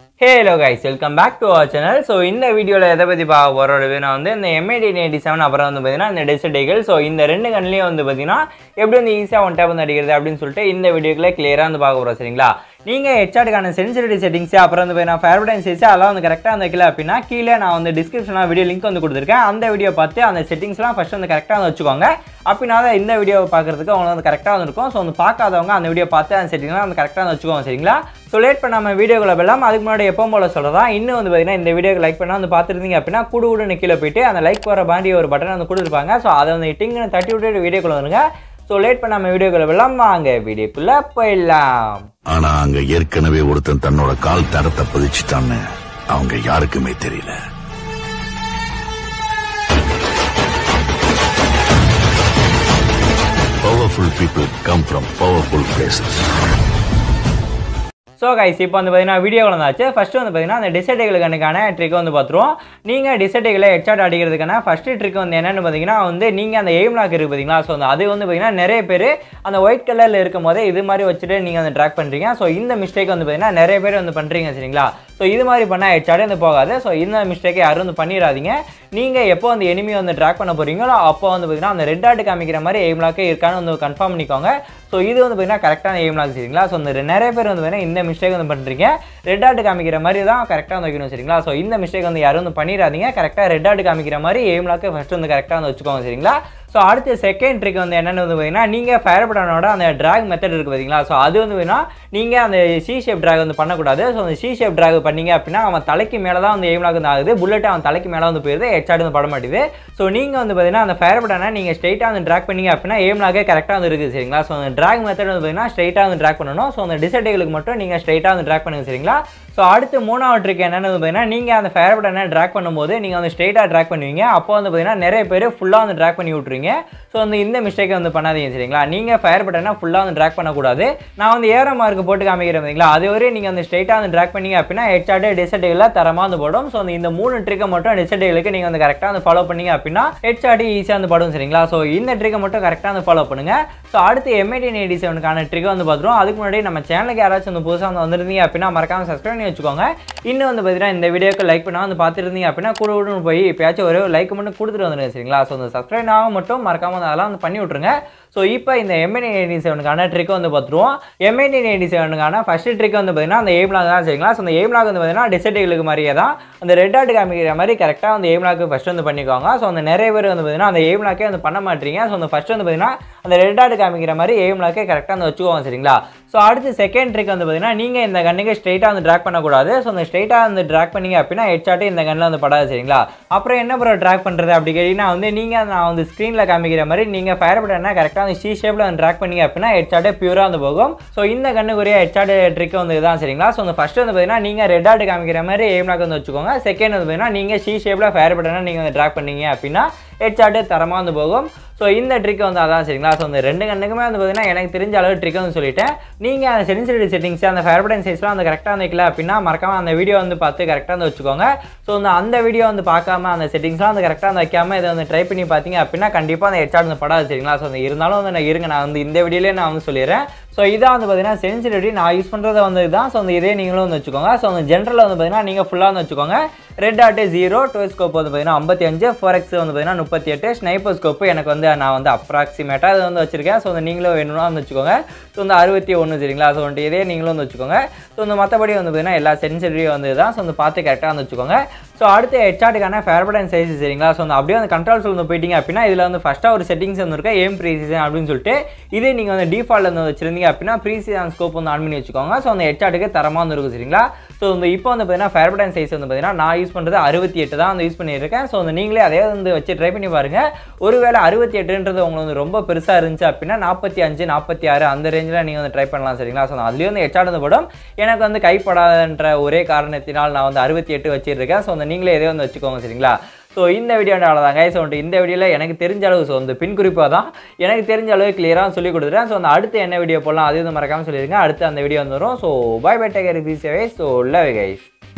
Halo guys welcome back to our channel so இந்த வீடியோவில் எதை பற்றி பார்க்க போகிறோம் நான் வந்து இந்த எம்ஏடி எயிட்டி செவன் அப்புறம் வந்து பார்த்தீங்கன்னா இந்த டெசர்டைகள் ஸோ இந்த ரெண்டு கண்ணிலையும் வந்து பார்த்தீங்கன்னா எப்படி வந்து ஈஸியாக ஒன் டேப் வந்து அடிக்கிறது அப்படின்னு சொல்லிட்டு இந்த வீடியோக்குள்ளே கிளியராக வந்து பார்க்க போகிறோம் சரிங்களா நீங்கள் ஹெச்ஆர்டுக்கான சென்சிட்டிவிட்டி செட்டிங்ஸ் அப்புறம் வந்து பார்த்தீங்கன்னா ஃபேவரட் சைஸ் அதெல்லாம் வந்து கரெக்டாக வந்து வைக்கல அப்படின்னா கீழே நான் வந்து டிஸ்கிரிப்ஷனில் வீடியோ லிங்க் வந்து கொடுத்துருக்கேன் அந்த வீடியோ பார்த்து அந்த செட்டிங்ஸ்லாம் ஃபஸ்ட் வந்து கரெக்டாக வந்து வச்சுக்கோங்க அப்படின்னா தான் இந்த வீடியோ பார்க்குறதுக்கு அவங்க வந்து கரெக்டாக வந்து இருக்கும் ஸோ வந்து பார்க்காதவங்க அந்த வீடியோ பார்த்து அந்த செட்டிங்லாம் வந்து கரெக்டாக வந்து வச்சுக்கோங்க சரிங்களா ஸோ லேட் பண்ணாமல் வீடியோக்குள்ள போகலாம் அதுக்கு முன்னாடி எப்போ போல சொல்கிறதா இன்னும் வந்து பார்த்தீங்கன்னா இந்த வீடியோக்கு லைக் பண்ணால் வந்து பார்த்துருந்தீங்க அப்படின்னா கூடு கூடுன்னு கீழே போயிட்டு அந்த லைக் போகிற பாண்டி ஒரு பட்டன் வந்து கொடுத்துருப்பாங்க ஸோ அதை வந்து டிங்குன்னு தட்டி விட்டுட்டு வீடியோக்குள்ள வந்துருங்க ஸோ லேட் பண்ணாமல் வீடியோக்குள்ள போகலாம் வாங்க வீடியோக்குள்ளே போயிடலாம் ஆனா அங்க ஏற்கனவே ஒருத்தன் தன்னோட கால் தரத்தை பதிச்சுட்டான்னு அவங்க யாருக்குமே தெரியல powerful people come from powerful places so guys இப்போ வந்து பார்த்தீங்கன்னா வீடியோ வந்தாச்சு ஃபஸ்ட்டு வந்து பார்த்தீங்கன்னா அந்த டிசைடைகளுக்கான ட்ரிக் வந்து பார்த்துருவோம் நீங்கள் டிசைடைகளை ஹெட்ஷாட் அடிக்கிறதுக்கான ஃபஸ்ட்டு ட்ரிக் வந்து என்னென்னு பார்த்தீங்கன்னா வந்து நீங்கள் அந்த எய்ம் லாக் இருக்குது பார்த்தீங்களா ஸோ அது வந்து பார்த்தீங்கன்னா நிறைய பேர் அந்த ஒயிட் கலரில் இருக்கும் போதே இது மாதிரி வச்சுட்டு நீங்கள் வந்து ட்ராக் பண்ணுறீங்க ஸோ இந்த மிஸ்டேக் வந்து பார்த்தீங்கன்னா நிறைய பேர் வந்து பண்ணுறீங்க சரிங்களா ஸோ இது மாதிரி பண்ணால் ஹெட்ஷாட் வந்து போகாது ஸோ இந்த மிஸ்டேக்கை யாரும் வந்து பண்ணிடாதீங்க நீங்கள் எப்போ அந்த எனிமி வந்து ட்ராக் பண்ண போகிறீங்களோ அப்போ வந்து பார்த்தீங்கன்னா அந்த ரெட் ஆட் காமிக்கிற மாதிரி எய்ம் லாக்கே இருக்கான்னு வந்து கன்ஃபார்ம் பண்ணிக்கோங்க ஸோ இது வந்து பார்த்தீங்கன்னா கரெக்டான எய்ம் லாக் சரிங்களா ஸோ இந்த நிறைய பேர் வந்து பார்த்தீங்கன்னா இந்த மிஸ்டேக் வந்து பண்ணுறீங்க ரெட் ஆட் காமிக்கிற மாதிரி தான் கரெக்டாக வந்து வைக்கணும் சரிங்களா ஸோ இந்த மிஸ்டேக் வந்து யாரும் வந்து பண்ணிடாதீங்க கரெக்டாக ரெட் ஆட் காமிக்கிற மாதிரி எய்ம் லாக்கு ஃபஸ்ட்டு வந்து கரெக்டாக வந்து வச்சுக்கோங்க சரிங்களா ஸோ அடுத்து செகண்ட் ட்ரிக் வந்து என்னென்னு வந்து பார்த்தீங்கன்னா நீங்கள் ஃபயர் பட்டனோட அந்த ட்ராக் மெத்தட் இருக்குது பார்த்தீங்களா ஸோ அது வந்து வேணால் நீங்கள் அந்த சி ஷேப் ட்ராக் வந்து பண்ணக்கூடாது ஸோ அந்த சி ஷேப் ட்ராக் பண்ணீங்க அப்படின்னா அவன் தலைக்கு மேலே தான் வந்து எய்ம் லாக் வந்து ஆகுது புல்லட் அவன் தலைக்கு மேலே வந்து போயிருது ஹெட்ஷாட் வந்து பட மாட்டேது ஸோ நீங்கள் வந்து பார்த்தீங்கன்னா அந்த ஃபயர் பட்டனை நீங்கள் ஸ்ட்ரைட்டாக வந்து ட்ராக் பண்ணீங்க அப்படின்னா எய்ம் லாக்கே கரெக்டாக வந்து இருக்குது சரிங்களா ஸோ அந்த ட்ராக் மெத்தட் வந்து பார்த்தீங்கன்னா ஸ்ட்ரைட்டாக வந்து ட்ராக் பண்ணணும் ஸோ அந்த டிசைடுகளுக்கு மட்டும் நீங்கள் ஸ்ட்ரைட்டாக வந்து ட்ராக் பண்ணுங்க சரிங்களா ஸோ அடுத்து மூணாவது ட்ரிக் என்னென்னு வந்து பார்த்தீங்கன்னா நீங்கள் அந்த ஃபயர் பட்டனை ட்ராக் பண்ணும்போது நீங்கள் வந்து ஸ்ட்ரைட்டாக ட்ராக் பண்ணுவீங்க அப்போ வந்து பார்த்தீங்கன்னா நிறைய பேர் ஃபுல்லாக வந்து ட்ராக் பண்ணி விட்ருவீங்க ஸோ வந்து இந்த மிஸ்டேக்கை வந்து பண்ணாதீங்க சரிங்களா நீங்கள் ஃபயர் பட்டனை ஃபுல்லாக வந்து ட்ராக் பண்ணக்கூடாது நான் வந்து ஏரோ மார்க் போட்டு காமிக்கிறேன் பார்த்தீங்களா அது வரை நீங்கள் வந்து ஸ்ட்ரைட்டாக வந்து ட்ராக் பண்ணீங்க அப்படின்னா ஹெட்ஷாட்டு டிசைடுகளில் தரமாக வந்து போடும் ஸோ அந்த இந்த மூணு ட்ரிக்கை மட்டும் டிசைடுகளுக்கு நீங்கள் வந்து கரெக்டாக வந்து ஃபாலோ பண்ணீங்க அப்படின்னா ஹெட்ஷாட்டு ஈஸியாக வந்து படும் சரிங்களா ஸோ இந்த ட்ரிக்கை மட்டும் கரெக்டாக வந்து ஃபாலோ பண்ணுங்க ஸோ அடுத்து எம்ஐடின் எயிட்டி செவனுக்கான ட்ரிக்கை வந்து பார்த்துருவோம் அதுக்கு முன்னாடி நம்ம சேனலுக்கு யாராச்சும் வந்து புதுசாக வந்து வந்திருந்தீங்க அப்படின்னா மறக்காம சப்ஸ்கிரைப் பண்ணி வச்சுக்கோங்க இன்னும் வந்து பார்த்தீங்கன்னா இந்த வீடியோக்கு லைக் பண்ணால் வந்து பார்த்துருந்தீங்க அப்படின்னா கூட விட்டு போய் எப்பயாச்சும் ஒரு லைக் மட்டும் கொடுத்துட்டு வந்துருங்க சரிங்களா ஸோ அந்த சப்ஸ்கிரைப் ஆக மட்டும் மறக்காம வந்து அதெல்லாம் வந்து பண்ணி விட்ருங்க ஸோ இப்போ இந்த எம்என் எயிட்டி செவனுக்கான ட்ரிக் வந்து பார்த்துருவோம் எம்என் எயிட்டி செவனுக்கான ஃபஸ்ட்டு ட்ரிக் வந்து பார்த்தீங்கன்னா அந்த எய்ம் லாக் தான் சரிங்களா ஸோ அந்த எய்ம் லாக் வந்து பார்த்தீங்கன்னா டிசைடுகளுக்கு மாதிரியே தான் அந்த ரெட் ஆட் காமிக்கிற மாதிரி கரெக்டாக அந்த எய்ம் லாக்கு ஃபஸ்ட் வந்து பண்ணிக்கோங்க ஸோ அந்த நிறைய பேர் வந்து பார்த்தீங்கன்னா அந்த எய்ம் லாக்கே வந்து பண்ண மாட்டீங்க ஸோ அந்த ஃபஸ்ட் வந்து பார்த்தீங்கன்னா அந்த ரெட் ஆட் காமிக்கிற மாதிரி எய்ம் லாக்கே கரெக்டாக வந்து வச்சுக்கோங்க சரிங்களா ஸோ அடுத்து செகண்ட் ட்ரிக் வந்து பார்த்தீங்கன்னா நீங்கள் இந்த கண்ணுக்கு ஸ்ட்ரைட்டாக வந்து ட்ராக் பண்ணக்கூடாது ஸோ அந்த ஸ்ட்ரைட்டாக வந்து ட்ராக் பண்ணீங்க அப்படின்னா ஹெட்ஷாட்டு இந்த கண்ணில் வந்து படாது சரிங்களா அப்புறம் என்ன ப்ரோ ட்ராக் பண்ணுறது அப்படி கேட்டிங்கன்னா வந்து நீங்கள் நான் வந்து ஸ்க்ரீனில் காமிக்கிற மாதிரி நீங்கள் ஃபயர் பட்டனா கரெக்டாக அந்த சி ஷேப்பில் வந்து ட்ராக் பண்ணீங்க அப்படின்னா ஹெட்ஷாட்டே பியூராக வந்து போகும் ஸோ இந்த கண்ணுக்குரிய ஹெட்ஷாட் ட்ரிக் வந்து இதுதான் சரிங்களா ஸோ அந்த ஃபஸ்ட்டு வந்து பார்த்தீங்கன்னா நீங்கள் ரெட் ஆட் காமிக்கிற மாதிரி எய்ம் லாக் வந்து வச்சுக்கோங்க செகண்ட் வந்து பார்த்தீங்கன்னா நீங்கள் சி ஷேப்பில் ஃபயர் பட்டனை நீங்கள் வந்து ட்ராக் பண்ணீங்க அப்படின்னா ஹெட்ஷாட்டு தரமாக வந்து போகும் ஸோ இந்த ட்ரிக் வந்து அதான் சரிங்களா ஸோ இந்த ரெண்டு கண்ணுக்குமே வந்து பார்த்தீங்கன்னா எனக்கு தெரிஞ்ச அளவு ட்ரிக் வந்து சொல்லிட்டேன் நீங்கள் அந்த சென்சிட்டிவ் செட்டிங்ஸ் அந்த ஃபயர் பட்டன் சைஸ்லாம் வந்து கரெக்டாக வந்து வைக்கல அப்படின்னா மறக்காம அந்த வீடியோ வந்து பார்த்து கரெக்டாக வந்து வச்சுக்கோங்க ஸோ இந்த அந்த வீடியோ வந்து பார்க்காம அந்த செட்டிங்ஸ்லாம் வந்து கரெக்டாக வந்து வைக்காம இதை வந்து ட்ரை பண்ணி பார்த்தீங்க அப்படின்னா கண்டிப்பாக அந்த ஹெட்ஷாட் வந்து படாது சரிங்களா ஸோ அந்த இருந்தாலும் வந்து நான் இருங்க நான் வந்து இந்த வீடியோலேயே நான் வந்து சொல்லிடுறேன் ஸோ இதான் வந்து பார்த்தீங்கன்னா சென்சிட்டிவிட்டி நான் யூஸ் பண்ணுறது வந்து இதுதான் ஸோ அந்த இதே நீங்களும் வந்து வச்சுக்கோங்க ஸோ அந்த ஜென்ரலில் வந்து பார்த்தீங்கன்னா நீங்கள் ஃபுல்லாக வந்து வச்சுக்கோங்க ரெட் ஆட்டு ஜீரோ டூ ஸ்கோப் வந்து பார்த்தீங்கன்னா ஐம்பத்தி அஞ்சு ஃபோர் எக்ஸ் வந்து பார்த்தீங்கன்னா முப்பத்தி எட்டு ஸ்னைப்பர் ஸ்கோப்பு எனக்கு வந்து நான் வந்து அப்ராக்சிமேட்டாக அது வந்து வச்சிருக்கேன் ஸோ வந்து நீங்களும் வேணும்னா வந்து வச்சுக்கோங்க ஸோ இந்த அறுபத்தி ஒன்று சரிங்களா ஸோ வந்துட்டு இதே நீங்களும் வந்து வச்சுக்கோங்க ஸோ இந்த மற்றபடி வந்து பார்த்தீங்கன்னா எல்லா சென்சிட்டிவியும் வந்து தான் ஸோ வந்து பார்த்து கரெக்டாக வந்து வச்சுக்கோங்க ஸோ அடுத்து ஹெச்ஆட்டுக்கான ஃபேர் பட்டன் சைஸ் சரிங்களா ஸோ அந்த அப்படியே வந்து கண்ட்ரோல்ஸ் வந்து போயிட்டீங்க அப்படின்னா இதில் வந்து ஃபஸ்ட்டாக ஒரு செட்டிங்ஸ் வந்து இருக்கு ஏம் ப்ரீசீசன் அப்படின்னு சொல்லிட்டு இதே நீங்கள் வந்து டிஃபால்ட் வந்து வச்சிருந்தீங்க அப்படின்னா ப்ரீசீசன் ஸ்கோப் வந்து ஆன் பண்ணி வச்சுக்கோங்க ஸோ அந்த ஹெச்ஆட்டுக்கு தரமாக வந்து இருக்கும் சரிங்களா ஸோ இந்த இப்போ வந்து பார்த்தீங்கன்னா ஃபேர் பட்டன் சைஸ் வந்து பார்த்தீங்கன்னா நான் யூஸ் பண்ணுறது அறுபத்தி எட்டு தான் வந்து யூஸ் பண்ணியிருக்கேன் ஸோ வந்து நீங்களே அதே வந்து வச்சு ட்ரை பண்ணி பாருங்கள் ஒருவேளை அறுபத்தி எட்டுன்றது உங்களுக்கு வந்து ரொம்ப பெருசாக இருந்துச்சு அப்படின்னா நாற்பத்தி அஞ்சு நாற்பத்தி ஆறு அந்த ரேஞ்சில் நீங்கள் வந்து ட்ரை பண்ணலாம் சரிங்களா ஸோ அதுலேயும் வந்து ஹெச்ஆட் வந்து படம் எனக்கு வந்து கைப்படாதன்ற ஒரே காரணத்தினால் நான் வந்து அறுபத்தி எட்டு வச்சிருக்கேன் ஸோ வந்து நீங்களே இதே வந்து வச்சுக்கோங்க சரிங்களா ஸோ இந்த வீடியோ அவ்வளோதாங்க ஸோ வந்துட்டு இந்த வீடியோவில் எனக்கு தெரிஞ்ச அளவு ஸோ இந்த பின் குறிப்பாக தான் எனக்கு தெரிஞ்ச அளவு கிளியராக சொல்லி கொடுத்துறேன் ஸோ அந்த அடுத்து என்ன வீடியோ போடலாம் அது வந்து மறக்காமல் சொல்லிடுங்க அடுத்து அந்த வீடியோ வந்துடும் so bye bye take care so love guys